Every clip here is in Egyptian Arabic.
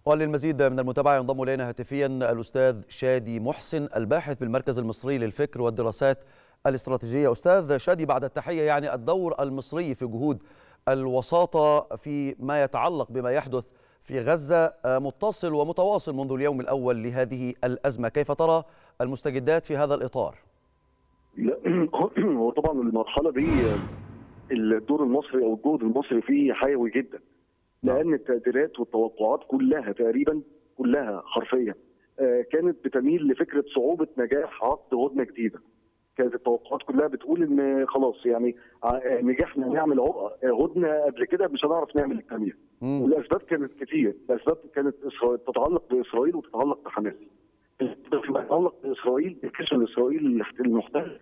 وللمزيد من المتابعة ينضم إلينا هاتفيا الأستاذ شادي محسن الباحث بالمركز المصري للفكر والدراسات الاستراتيجية أستاذ شادي بعد التحية يعني الدور المصري في جهود الوساطة في ما يتعلق بما يحدث في غزة متصل ومتواصل منذ اليوم الأول لهذه الأزمة كيف ترى المستجدات في هذا الإطار؟ لا هو طبعا المرحلة دي الدور المصري أو الجهد المصري فيه حيوي جدا لان التقديرات والتوقعات كلها تقريبا كلها حرفيا كانت بتميل لفكره صعوبه نجاح عقد هدنه جديده. كانت التوقعات كلها بتقول ان خلاص يعني نجحنا نعمل هدنه قبل كده مش هنعرف نعمل الثانيه. والاسباب كانت كتير، الاسباب كانت تتعلق باسرائيل وتتعلق بحماس. فيما يتعلق باسرائيل الكشف الاسرائيلي المحتل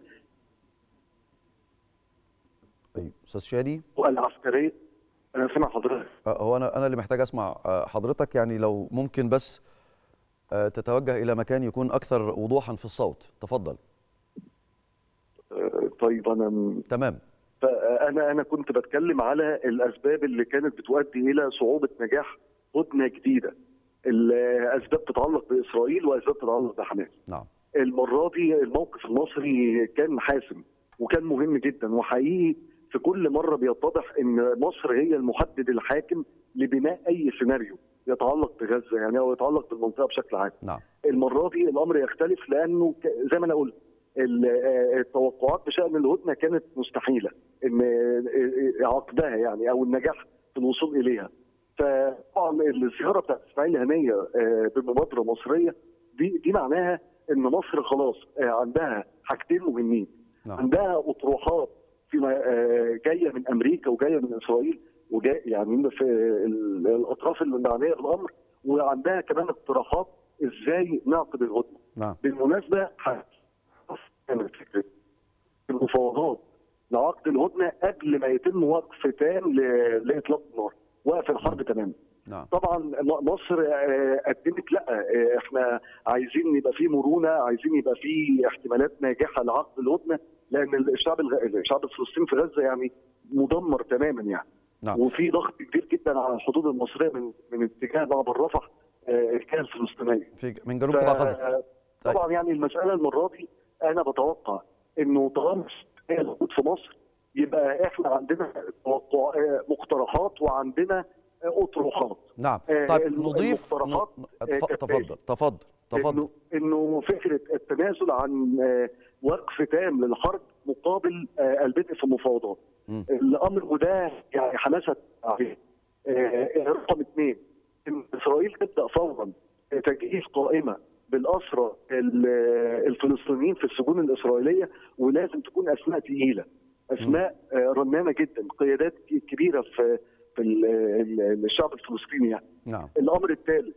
طيب استاذ شادي العسكريه انا سامع حضرتك هو انا انا اللي محتاج اسمع حضرتك يعني لو ممكن بس تتوجه الى مكان يكون اكثر وضوحا في الصوت تفضل طيب انا تمام فانا انا كنت بتكلم على الاسباب اللي كانت بتؤدي الى صعوبه نجاح هدنه جديده الاسباب تتعلق باسرائيل واسباب تتعلق بحماس نعم المره دي الموقف المصري كان حاسم وكان مهم جدا وحقيقي في كل مره بيتضح ان مصر هي المحدد الحاكم لبناء اي سيناريو يتعلق بغزه يعني او يتعلق بالمنطقه بشكل عام. نعم. المره دي الامر يختلف لانه زي ما انا قلت التوقعات بشان الهدنه كانت مستحيله ان عقدها يعني او النجاح في الوصول اليها. فطبعا الزياره بتاعت اسماعيل هنيه بمبادره مصريه دي دي معناها ان مصر خلاص عندها حاجتين مهمين. نعم. عندها اطروحات فيما جايه من امريكا وجايه من اسرائيل وجاي يعني في الاطراف اللي معنيه الامر وعندها كمان اقتراحات ازاي نعقد الهدنه. نعم. بالمناسبه كانت فكره المفاوضات لعقد الهدنه قبل ما يتم وقف تام لاطلاق النار، وقف الحرب تماما. نعم. طبعا مصر قدمت لا احنا عايزين يبقى في مرونه، عايزين يبقى في احتمالات ناجحه لعقد الهدنه لان الشعب الغ... الشعب الفلسطيني في غزه يعني مدمر تماما يعني نعم. وفي ضغط كبير جدا على الحدود المصريه من من اتجاه بعض الرفح الجهه الفلسطينيه في من جنوب قطاع غزه طبعا يعني المساله المره دي انا بتوقع انه طالما موجود في مصر يبقى احنا عندنا توقع مقترحات وعندنا اطروحات نعم طيب نضيف تفضل تفضل تفضل إنه, انه فكره التنازل عن وقف تام للحرب مقابل البدء في المفاوضات الامر وده يعني حماسه عليه رقم اثنين ان اسرائيل تبدا فورا تجهيز قائمه بالاسرى الفلسطينيين في السجون الاسرائيليه ولازم تكون اسماء ثقيله اسماء رنانه جدا قيادات كبيره في في الشعب الفلسطيني يعني نعم الامر الثالث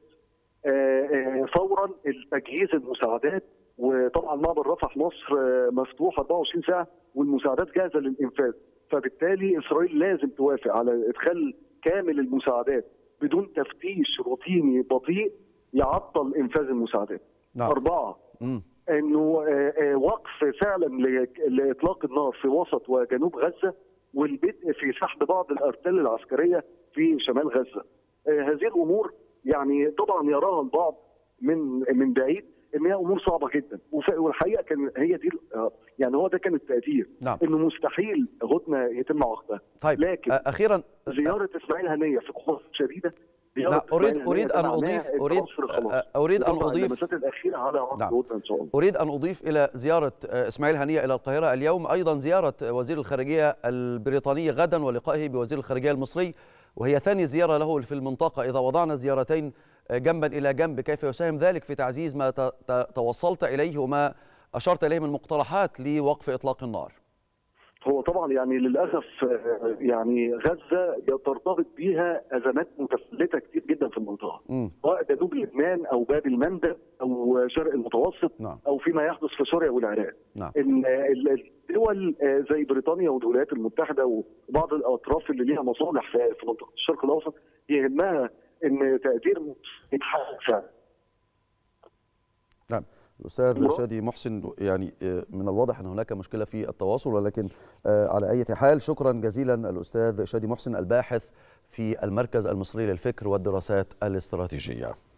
فورا تجهيز المساعدات وطبعا معبر رفح مصر مفتوح 24 ساعه والمساعدات جاهزه للانفاذ فبالتالي اسرائيل لازم توافق على ادخال كامل المساعدات بدون تفتيش روتيني بطيء يعطل انفاذ المساعدات. نعم. اربعه مم. انه وقف فعلا لاطلاق النار في وسط وجنوب غزه والبدء في سحب بعض الارتال العسكريه في شمال غزه. هذه الامور يعني طبعا يراها البعض من من بعيد ان هي امور صعبه جدا والحقيقه كان هي دي يعني هو ده كان التقدير نعم. انه مستحيل هدنه يتم عقدها طيب لكن اخيرا زياره اسماعيل هنيه في قوه شديده لا اريد اريد ان اضيف اريد اريد ان اضيف الاخيره على عقد نعم. ان شاء الله اريد ان اضيف الى زياره اسماعيل هنيه الى القاهره اليوم ايضا زياره وزير الخارجيه البريطاني غدا ولقائه بوزير الخارجيه المصري وهي ثاني زياره له في المنطقه اذا وضعنا زيارتين جنبا الى جنب كيف يساهم ذلك في تعزيز ما توصلت اليه وما اشرت اليه من مقترحات لوقف اطلاق النار هو طبعا يعني للاسف يعني غزه ترتبط بيها ازمات متفلته كتير جدا في المنطقه سواء جنوب لبنان او باب المندب او شرق المتوسط نعم. او فيما يحدث في سوريا والعراق نعم. ان الدول زي بريطانيا والولايات المتحده وبعض الاطراف اللي ليها مصالح في منطقه الشرق الاوسط يهمها ان تقدير يتحقق فعلا نعم الاستاذ شادي محسن يعني من الواضح ان هناك مشكله في التواصل ولكن على اي حال شكرا جزيلا الاستاذ شادي محسن الباحث في المركز المصري للفكر والدراسات الاستراتيجيه